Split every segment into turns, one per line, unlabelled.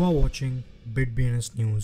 are watching BitBNS News.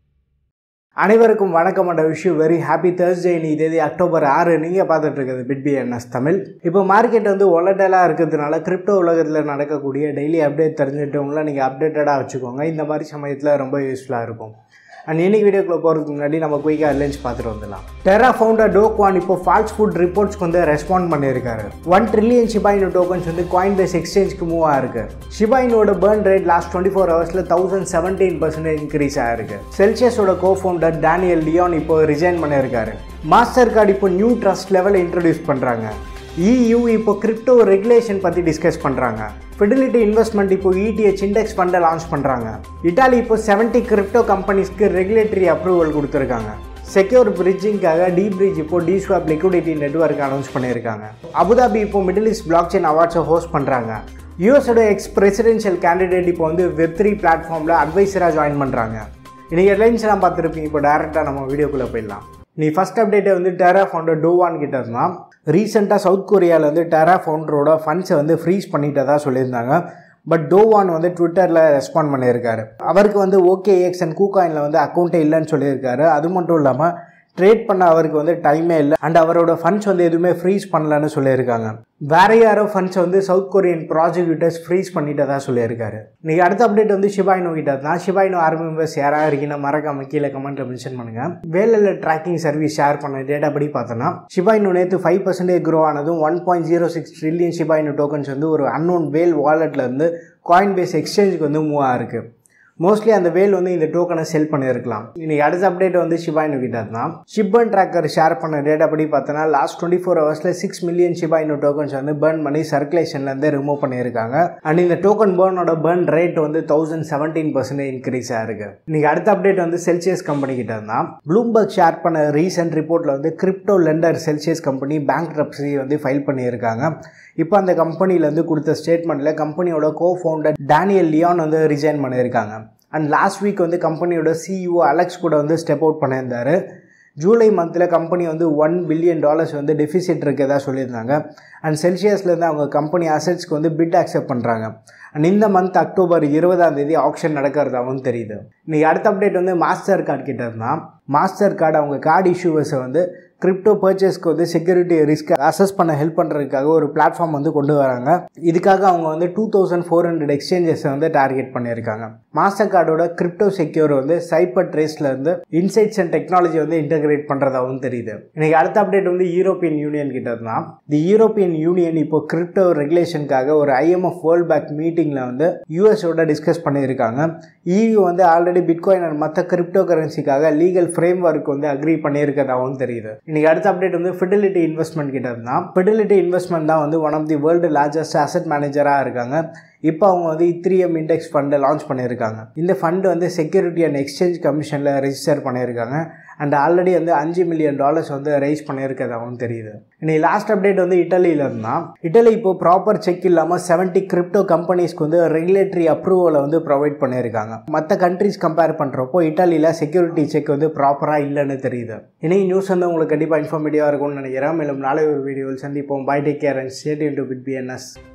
அனைவருக்கும் வணக்கம் and wish very happy Thursday இன்னைக்கு தேதி அக்டோபர் ஆறு நீங்கள் பார்த்துட்டு இருக்கிறது பிட்பிஎன்எஸ் தமிழ் இப்போ மார்க்கெட் வந்து ஒலட்டலாக இருக்கிறதுனால கிரிப்டோ உலகத்தில் நடக்கக்கூடிய டெய்லி அப்டேட் தெரிஞ்சுட்டவங்கள நீங்கள் அப்டேட்டடாக வச்சுக்கோங்க இந்த மாதிரி சமயத்தில் ரொம்ப யூஸ்ஃபுல்லாக இருக்கும் அண்ட் இன்னைக்கு வீடியோக்குள்ள போகிறதுக்கு முன்னாடி நம்ம குயிக்காக ஹெட்லைன்ஸ் பார்த்துட்டு வந்துடலாம் டெரா ஃபவுண்டர் டோக்வான் இப்போ ஃபால்ஸ் ஃபுட் ரிப்போர்ட்ஸ்க்கு வந்து ரெஸ்பாண்ட் பண்ணியிருக்காரு ஒன் ட்ரில்லியன் ஷிபாயினு டோக்கன்ஸ் வந்து காயின் பேஸ் எக்ஸ்சேஞ்சுக்கு மூவ் ஆயிருக்கு ஷிபாயினோட burn rate last twenty four ஹவர்ஸில் தௌசண்ட் செவன்டீன் பர்சன்டேஜ் இன்க்ரீஸ் ஆயிருக்கு செல்சியஸோட கோ ஃபவுண்டர் டேனியல் லியோன் இப்போ ரிசைன் பண்ணியிருக்காரு மாஸ்டர் கார்டு இப்போ நியூ ட்ரஸ்ட் லெவலில் இன்ட்ரடியூஸ் பண்ணுறாங்க இயு இப்போ கிரிப்டோ ரெகுலேஷன் பற்றி டிஸ்கஸ் பண்ணுறாங்க ஃபிடிலிட்டி இன்வெஸ்ட்மெண்ட் இப்போ இடிஹெச் இண்டெக்ஸ் ஃபண்டை லான்ச் பண்ணுறாங்க இட்டாலி இப்போ செவன்ட்டி கிரிப்டோ கம்பெனிஸ்க்கு ரெகுலேட்டரி அப்ரூவல் கொடுத்துருக்காங்க செக்யூர் பிரிட்ஜிங்காக டி பிரிட்ஜ் இப்போ D swap liquidity network announce பண்ணியிருக்காங்க அபுதாபி இப்போ மிடில் ஈஸ்ட் பிளாக் செயின் அவார்ட்ஸை ஹோஸ்ட் பண்ணுறாங்க யூஎஸோட எக்ஸ் பிரசிடென்ஷியல் கேண்டிடேட் இப்போ வந்து வெப் த்ரீ பிளாட்ஃபார்மில் அட்வைசராக ஜாயின் பண்ணுறாங்க இன்றைக்கி ஹெட்லைன்ஸ்லாம் பார்த்துருப்பீங்க இப்போ டேரெக்டாக நம்ம வீடியோக்குள்ளே போயிடலாம் நீ ஃபஸ்ட் அப்டேட்டே வந்து டெரா ஃபவுண்டர் டோவான் கிட்ட இருந்தால் ரீசெண்டாக சவுத் கொரியாவில் வந்து டெரா ஃபவுண்டரோட ஃபண்ட்ஸை வந்து ஃப்ரீஸ் பண்ணிட்டதா சொல்லியிருந்தாங்க பட் டோவான் வந்து ட்விட்டரில் ரெஸ்பாண்ட் பண்ணியிருக்காரு அவருக்கு வந்து ஓகே எக்ஸ் அண்ட் கூகாயினில் வந்து அக்கௌண்ட்டே இல்லைன்னு சொல்லியிருக்காரு அது மட்டும் இல்லாமல் ட்ரேட் பண்ண அவருக்கு வந்து டைமே இல்லை அண்ட் அவரோட ஃபண்ட்ஸ் வந்து எதுவுமே ஃப்ரீஸ் பண்ணலன்னு சொல்லியிருக்காங்க வேற யாரோ ஃபண்ட்ஸ் வந்து சவுத் கொரியன் ப்ராசிக்யூட்டர்ஸ் ஃப்ரீஸ் பண்ணிட்டதா சொல்லியிருக்காரு இன்னைக்கு அடுத்த அப்டேட் வந்து ஷிபாயினோ கிட்ட தான் ஷிபாயினோ ஆர்மி மெம்பர்ஸ் யாராக இருக்கீங்கன்னா மறக்காம கீழே கமெண்ட்ல மென்ஷன் பண்ணுங்க வேலையில் ட்ராக்கிங் சர்வீஸ் ஷேர் பண்ண டேட்டா படி பார்த்தோன்னா ஷிபாயினோ நேற்று ஃபைவ் பர்சன்டேஜ் க்ரோ ஆனதும் one point zero six trillion ஷிபாயினோ டோக்கன்ஸ் வந்து ஒரு அன்னோன் வேல் வாலெட்ல இருந்து காயின் பேஸ் எக்ஸ்சேஞ்சுக்கு வந்து மூவ் ஆயிருக்கு மோஸ்ட்லி அந்த வேல் வந்து இந்த டோக்கனை செல் பண்ணியிருக்கலாம் இன்னைக்கு அடுத்த அப்டேட் வந்து ஷிபாயினு கிட்ட தான் ஷிப்பன் ட்ராக்கர் ஷேர் பண்ண டேட்டா படி பார்த்தோன்னா லாஸ்ட் டுவெண்ட்டி ஃபோர் ஹவர்ஸில் சிக்ஸ் மில்லியன் ஷிபாயினு டோக்கன்ஸ் வந்து பேர்ன் பண்ணி சர்க்குலேஷன்லேருந்து ரிமூவ் பண்ணியிருக்காங்க அண்ட் இந்த டோக்கன் பேர்னோட பேர்ன் ரேட் வந்து தௌசண்ட் செவன்டீன் பர்சன்டேஜ் இன்க்ரீஸ் ஆயிருக்கு இன்னைக்கு அடுத்த அப்டேட் வந்து செல்சியஸ் கம்பெனி கிட்ட தான் ப்ளூம்பர்க் ஷேர் பண்ண ரீசெண்ட் ரிப்போர்ட்டில் வந்து crypto lender Celsius company bankruptcy வந்து ஃபைல் பண்ணியிருக்காங்க இப்போ அந்த கம்பெனிலேருந்து கொடுத்த ஸ்டேட்மெண்ட்டில் கம்பெனியோட கோ ஃபவுண்டர் டேனியல் லியான் வந்து ரிசைன் பண்ணியிருக்காங்க அண்ட் லாஸ்ட் வீக் வந்து கம்பெனியோட சிஇஓ அலெக்ஸ் கூட வந்து ஸ்டெப் அவுட் பண்ணியிருந்தார் ஜூலை மந்தில் கம்பெனி வந்து ஒன் பில்லியன் டாலர்ஸ் வந்து டெஃபிசிட் இருக்கதா சொல்லியிருந்தாங்க அண்ட் செல்சியஸ்லேருந்து அவங்க கம்பெனி அசட்ஸ்க்கு வந்து பிட் அக்செப்ட் பண்ணுறாங்க அண்ட் இந்த மந்த் அக்டோபர் இருபதாம் தேதி ஆப்ஷன் நடக்கிறதாகவும் தெரியுது இன்றைக்கி அடுத்த அப்டேட் வந்து மாஸ்டர் கார்டு கிட்ட இருந்தால் மாஸ்டர் கார்டு அவங்க கார்டு இஷ்யூவர்ஸை வந்து கிரிப்டோ பர்ச்சேஸ்க்கு வந்து செக்யூரிட்டி ரிஸ்க் அசஸ் பண்ண ஹெல்ப் பண்ணுறதுக்காக ஒரு பிளாட்ஃபார்ம் வந்து கொண்டு வராங்க இதுக்காக அவங்க வந்து டூ தௌசண்ட் ஃபோர் ஹண்ட்ரட் எக்ஸ்சேஞ்சஸை வந்து டார்கெட் பண்ணியிருக்காங்க மாஸ்டர் கார்டோட கிரிப்டோ செக்யூர் வந்து சைப்பர் ட்ரேஸ்லேருந்து இன்சைட்ஸ் அண்ட் டெக்னாலஜி வந்து இன்டகிரேட் பண்ணுறதாகவும் தெரியுது இன்னைக்கு அடுத்த அப்டேட் வந்து யூரோப்பியன் யூனியன் கிட்ட தான் தி யூரோப்பியன் யூனியன் இப்போ கிரிப்டோ ரெகுலேஷனுக்காக ஒரு ஐஎம்எஃப் வேர்ல்ட் பேங்க் மீட்டிங்கில் வந்து யூஎஸோட டிஸ்கஸ் பண்ணியிருக்காங்க இயூ வந்து ஆல்ரெடி பிட்காயின் அண்ட் மற்ற கிரிப்டோ கரன்சிக்காக லீகல் ஃப்ரேம் ஒர்க் வந்து அக்ரி பண்ணியிருக்கதாகவும் தெரியுது இன்னைக்கு அடுத்த அப்டேட் வந்து ஃபிடிலிட்டி இன்வெஸ்ட்மெண்ட் கிட்ட இருந்தால் ஃபிடிலிட்டி இன்வெஸ்ட்மெண்ட் தான் வந்து one of the world largest asset மேனேஜராக இருக்காங்க இப்போ அவங்க வந்து இத்ரியம் இண்டெக்ஸ் ஃபண்டை லான்ச் பண்ணியிருக்காங்க இந்த ஃபண்டு வந்து செக்யூரிட்டி அண்ட் எக்ஸ்சேஞ்ச் கமிஷனில் ரெஜிஸ்டர் பண்ணியிருக்காங்க அண்ட் ஆல்ரெடி வந்து அஞ்சு மில்லியன் டாலர்ஸ் வந்து ரைஸ் பண்ணியிருக்கதாகவும் தெரியுது இன்னைக்கு லாஸ்ட் அப்டேட் வந்து இட்டலியில் இருந்தால் இட்டலி இப்போ ப்ராப்பர் செக் இல்லாமல் செவன்ட்டி கிரிப்டோ கம்பெனிஸ்க்கு வந்து ரெகுலேட்டரி அப்ரூவலை வந்து ப்ரொவைட் பண்ணியிருக்காங்க மற்ற கண்ட்ரிஸ் கம்பேர் பண்ணுறப்போ இட்டாலியில் செக்யூரிட்டி செக் வந்து ப்ராப்பராக இல்லைன்னு தெரியுது இன்னைக்கு நியூஸ் வந்து உங்களுக்கு கண்டிப்பாக இன்ஃபார்மேட்டிவாக இருக்கும்னு நினைக்கிறேன் மேலும் நாளை ஒரு வீடியோவில் சந்திப்போம் bye take care and stayed in to bit BNS